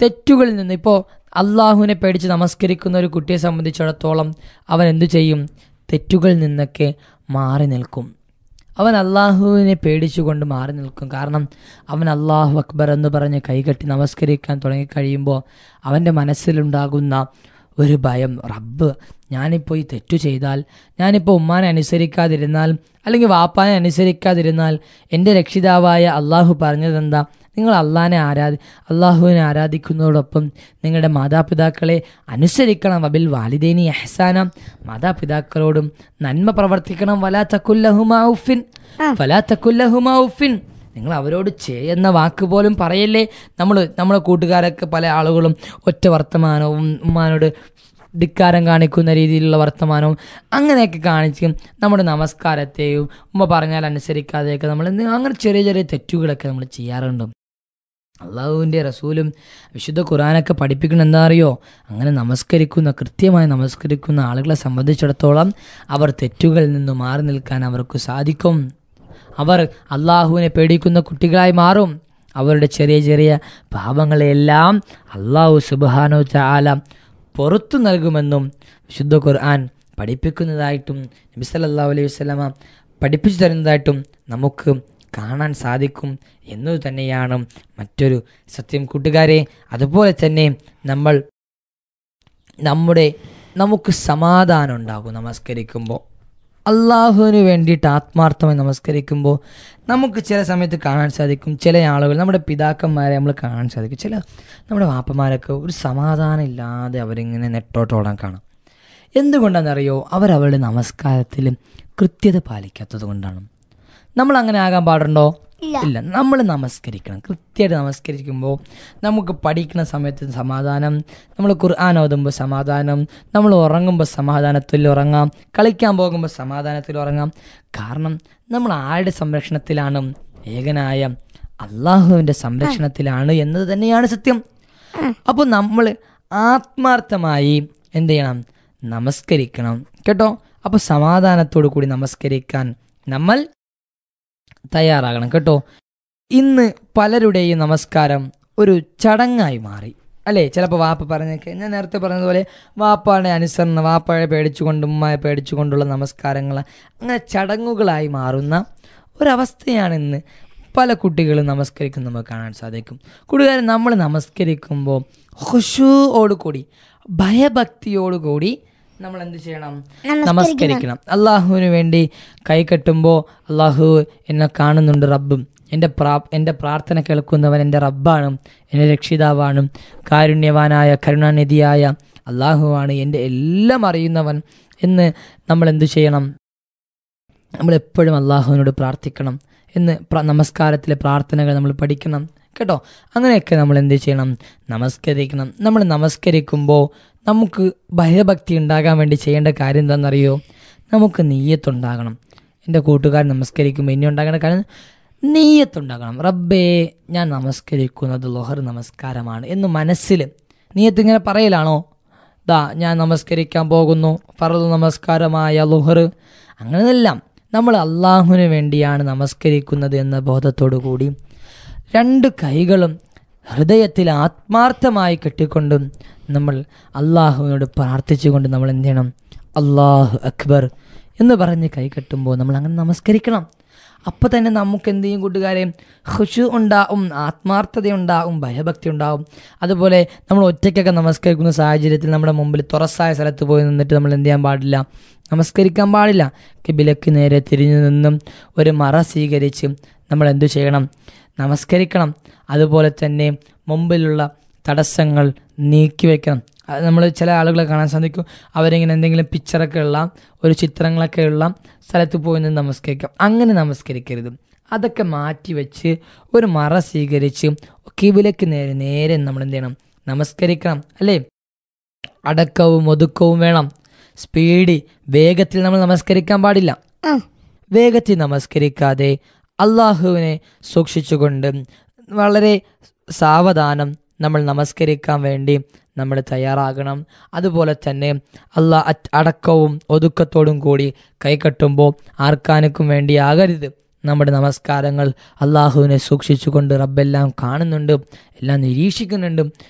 തെറ്റുകളിൽ നിന്ന് ഇപ്പോൾ അള്ളാഹുവിനെ പേടിച്ച് നമസ്കരിക്കുന്ന ഒരു കുട്ടിയെ സംബന്ധിച്ചിടത്തോളം അവൻ എന്തു ചെയ്യും തെറ്റുകളിൽ നിന്നൊക്കെ മാറി നിൽക്കും അവൻ അള്ളാഹുവിനെ പേടിച്ചുകൊണ്ട് മാറി നിൽക്കും കാരണം അവൻ അള്ളാഹു അക്ബർ എന്ന് പറഞ്ഞ് കൈകെട്ടി നമസ്കരിക്കാൻ തുടങ്ങിക്കഴിയുമ്പോൾ അവൻ്റെ മനസ്സിലുണ്ടാകുന്ന ഒരു ഭയം റബ്ബ് ഞാനിപ്പോൾ ഈ തെറ്റു ചെയ്താൽ ഞാനിപ്പോൾ ഉമ്മാനെ അനുസരിക്കാതിരുന്നാൽ അല്ലെങ്കിൽ വാപ്പാനെ അനുസരിക്കാതിരുന്നാൽ എൻ്റെ രക്ഷിതാവായ അള്ളാഹു പറഞ്ഞതെന്താ നിങ്ങൾ അള്ളാഹിനെ ആരാധി അള്ളാഹുവിനെ ആരാധിക്കുന്നതോടൊപ്പം നിങ്ങളുടെ മാതാപിതാക്കളെ അനുസരിക്കണം അബിൽ വാലിദേനി എഹ്സാന മാതാപിതാക്കളോടും നന്മ പ്രവർത്തിക്കണം വലാ തക്കുല്ലഹുമാ ഉഫിൻ വലാ തക്കുല്ലഹുമാ ഉഫിൻ നിങ്ങൾ അവരോട് ചേ എന്ന വാക്ക് പോലും പറയല്ലേ നമ്മൾ നമ്മളെ കൂട്ടുകാരൊക്കെ പല ആളുകളും ഒറ്റ വർത്തമാനവും ഉമ്മാനോട് ധിക്കാരം കാണിക്കുന്ന രീതിയിലുള്ള വർത്തമാനവും അങ്ങനെയൊക്കെ കാണിച്ചും നമ്മുടെ നമസ്കാരത്തെയും ഉമ്മ പറഞ്ഞാൽ അനുസരിക്കാതെയൊക്കെ നമ്മൾ എന്ത് അങ്ങനെ ചെറിയ ചെറിയ തെറ്റുകളൊക്കെ നമ്മൾ ചെയ്യാറുണ്ട് അള്ളാഹുവിൻ്റെ റസൂലും വിശുദ്ധ ഖുറാനൊക്കെ പഠിപ്പിക്കണം എന്താ അറിയോ അങ്ങനെ നമസ്കരിക്കുന്ന കൃത്യമായി നമസ്കരിക്കുന്ന ആളുകളെ സംബന്ധിച്ചിടത്തോളം അവർ തെറ്റുകളിൽ നിന്ന് മാറി നിൽക്കാൻ അവർക്ക് സാധിക്കും അവർ അള്ളാഹുവിനെ പേടിക്കുന്ന കുട്ടികളായി മാറും അവരുടെ ചെറിയ ചെറിയ പാപങ്ങളെല്ലാം അള്ളാഹു സുബാനോ ചാല പുറത്തു നൽകുമെന്നും വിശുദ്ധ ഖുർആൻ പഠിപ്പിക്കുന്നതായിട്ടും നബി സല്ലല്ലാഹു അലൈഹി വസല്ലമ പഠിപ്പിച്ചു തരുന്നതായിട്ടും നമുക്ക് കാണാൻ സാധിക്കും എന്നു തന്നെയാണ് മറ്റൊരു സത്യം കൂട്ടുകാരെ അതുപോലെ തന്നെ നമ്മൾ നമ്മുടെ നമുക്ക് സമാധാനം ഉണ്ടാകും നമസ്കരിക്കുമ്പോൾ അള്ളാഹുവിന് വേണ്ടിയിട്ട് ആത്മാർത്ഥമായി നമസ്കരിക്കുമ്പോൾ നമുക്ക് ചില സമയത്ത് കാണാൻ സാധിക്കും ചില ആളുകൾ നമ്മുടെ പിതാക്കന്മാരെ നമ്മൾ കാണാൻ സാധിക്കും ചില നമ്മുടെ വാപ്പന്മാരൊക്കെ ഒരു സമാധാനം ഇല്ലാതെ അവരിങ്ങനെ നെട്ടോട്ടോടാൻ കാണാം എന്തുകൊണ്ടാണെന്നറിയോ അവരവരുടെ നമസ്കാരത്തിൽ കൃത്യത പാലിക്കാത്തത് കൊണ്ടാണ് നമ്മൾ അങ്ങനെ ആകാൻ പാടുണ്ടോ ഇല്ല നമ്മൾ നമസ്കരിക്കണം കൃത്യമായിട്ട് നമസ്കരിക്കുമ്പോൾ നമുക്ക് പഠിക്കുന്ന സമയത്ത് സമാധാനം നമ്മൾ ഖുർആൻ ഓതുമ്പോൾ സമാധാനം നമ്മൾ ഉറങ്ങുമ്പോൾ സമാധാനത്തിൽ ഉറങ്ങാം കളിക്കാൻ പോകുമ്പോൾ സമാധാനത്തിൽ ഉറങ്ങാം കാരണം നമ്മൾ ആരുടെ സംരക്ഷണത്തിലാണ് ഏകനായ അള്ളാഹുവിൻ്റെ സംരക്ഷണത്തിലാണ് എന്നത് തന്നെയാണ് സത്യം അപ്പോൾ നമ്മൾ ആത്മാർത്ഥമായി എന്ത് ചെയ്യണം നമസ്കരിക്കണം കേട്ടോ അപ്പോൾ സമാധാനത്തോടു കൂടി നമസ്കരിക്കാൻ നമ്മൾ തയ്യാറാകണം കേട്ടോ ഇന്ന് പലരുടെയും നമസ്കാരം ഒരു ചടങ്ങായി മാറി അല്ലേ ചിലപ്പോൾ വാപ്പ പറഞ്ഞേക്കെ ഞാൻ നേരത്തെ പറഞ്ഞതുപോലെ വാപ്പാടെ അനുസരണം വാപ്പയെ പേടിച്ചുകൊണ്ടും ഉമ്മയെ പേടിച്ചുകൊണ്ടുള്ള നമസ്കാരങ്ങൾ അങ്ങനെ ചടങ്ങുകളായി മാറുന്ന ഒരവസ്ഥയാണ് ഇന്ന് പല കുട്ടികളും നമസ്കരിക്കുന്ന നമുക്ക് കാണാൻ സാധിക്കും കൂട്ടുകാരൻ നമ്മൾ നമസ്കരിക്കുമ്പോൾ ഹുഷുവോട് കൂടി ഭയഭക്തിയോടുകൂടി നമ്മൾ എന്ത് ചെയ്യണം നമസ്കരിക്കണം അള്ളാഹുവിന് വേണ്ടി കൈ കെട്ടുമ്പോൾ അള്ളാഹു എന്നെ കാണുന്നുണ്ട് റബ്ബും എൻ്റെ പ്രാ എൻ്റെ പ്രാർത്ഥന കേൾക്കുന്നവൻ എൻ്റെ റബ്ബാണ് എൻ്റെ രക്ഷിതാവാണ് കാരുണ്യവാനായ കരുണാനിധിയായ അള്ളാഹുവാണ് എൻ്റെ എല്ലാം അറിയുന്നവൻ എന്ന് നമ്മൾ എന്തു ചെയ്യണം നമ്മൾ എപ്പോഴും അള്ളാഹുവിനോട് പ്രാർത്ഥിക്കണം എന്ന് പ്ര- നമസ്കാരത്തിലെ പ്രാർത്ഥനകൾ നമ്മൾ പഠിക്കണം കേട്ടോ അങ്ങനെയൊക്കെ നമ്മൾ എന്ത് ചെയ്യണം നമസ്കരിക്കണം നമ്മൾ നമസ്കരിക്കുമ്പോൾ നമുക്ക് ഭയഭക്തി ഉണ്ടാകാൻ വേണ്ടി ചെയ്യേണ്ട കാര്യം എന്താണെന്നറിയോ നമുക്ക് നീയത്തുണ്ടാകണം എൻ്റെ കൂട്ടുകാരൻ നമസ്കരിക്കുമ്പോൾ ഇനി ഉണ്ടാകേണ്ട കാര്യം നീയത്തുണ്ടാകണം റബ്ബേ ഞാൻ നമസ്കരിക്കുന്നത് ലൊഹർ നമസ്കാരമാണ് എന്ന് മനസ്സിൽ നീയത്ത് ഇങ്ങനെ പറയലാണോ ദാ ഞാൻ നമസ്കരിക്കാൻ പോകുന്നു ഫറദ് നമസ്കാരമായ ലുഹർ അങ്ങനെയെല്ലാം നമ്മൾ അള്ളാഹുവിന് വേണ്ടിയാണ് നമസ്കരിക്കുന്നത് എന്ന ബോധത്തോടു കൂടി രണ്ട് കൈകളും ഹൃദയത്തിൽ ആത്മാർത്ഥമായി കെട്ടിക്കൊണ്ടും നമ്മൾ അള്ളാഹുവിനോട് പ്രാർത്ഥിച്ചുകൊണ്ട് നമ്മൾ എന്ത് ചെയ്യണം അള്ളാഹു അക്ബർ എന്ന് പറഞ്ഞ് കൈ കെട്ടുമ്പോൾ നമ്മൾ അങ്ങനെ നമസ്കരിക്കണം അപ്പോൾ തന്നെ നമുക്ക് എന്ത് ചെയ്യും കൂട്ടുകാരെ ഖുഷു ഉണ്ടാവും ആത്മാർത്ഥത ഉണ്ടാവും ഭയഭക്തി ഉണ്ടാവും അതുപോലെ നമ്മൾ ഒറ്റയ്ക്കൊക്കെ നമസ്കരിക്കുന്ന സാഹചര്യത്തിൽ നമ്മുടെ മുമ്പിൽ തുറസായ സ്ഥലത്ത് പോയി നിന്നിട്ട് നമ്മൾ എന്ത് ചെയ്യാൻ പാടില്ല നമസ്കരിക്കാൻ പാടില്ല കിബിലക്ക് നേരെ തിരിഞ്ഞു നിന്നും ഒരു മറ സ്വീകരിച്ച് നമ്മൾ എന്തു ചെയ്യണം നമസ്കരിക്കണം അതുപോലെ തന്നെ മുമ്പിലുള്ള തടസ്സങ്ങൾ നീക്കി വെക്കണം നമ്മൾ ചില ആളുകളെ കാണാൻ സാധിക്കും അവരിങ്ങനെ എന്തെങ്കിലും പിക്ചറൊക്കെ ഉള്ള ഒരു ചിത്രങ്ങളൊക്കെ ഉള്ള സ്ഥലത്ത് പോയി നിന്ന് നമസ്കരിക്കാം അങ്ങനെ നമസ്കരിക്കരുത് അതൊക്കെ മാറ്റി വെച്ച് ഒരു മറ സ്വീകരിച്ച് കിബിലക്ക് നേരെ നേരെ നമ്മൾ എന്ത് ചെയ്യണം നമസ്കരിക്കണം അല്ലേ അടക്കവും ഒതുക്കവും വേണം സ്പീഡ് വേഗത്തിൽ നമ്മൾ നമസ്കരിക്കാൻ പാടില്ല ആ വേഗത്തിൽ നമസ്കരിക്കാതെ അള്ളാഹുവിനെ സൂക്ഷിച്ചുകൊണ്ട് വളരെ സാവധാനം നമ്മൾ നമസ്കരിക്കാൻ വേണ്ടി നമ്മൾ തയ്യാറാകണം അതുപോലെ തന്നെ അള്ളാ അറ്റ് അടക്കവും ഒതുക്കത്തോടും കൂടി കൈകെട്ടുമ്പോൾ ആർക്കാനക്കും വേണ്ടി ആകരുത് നമ്മുടെ നമസ്കാരങ്ങൾ അള്ളാഹുവിനെ സൂക്ഷിച്ചുകൊണ്ട് റബ്ബെല്ലാം കാണുന്നുണ്ട് എല്ലാം നിരീക്ഷിക്കുന്നുണ്ട്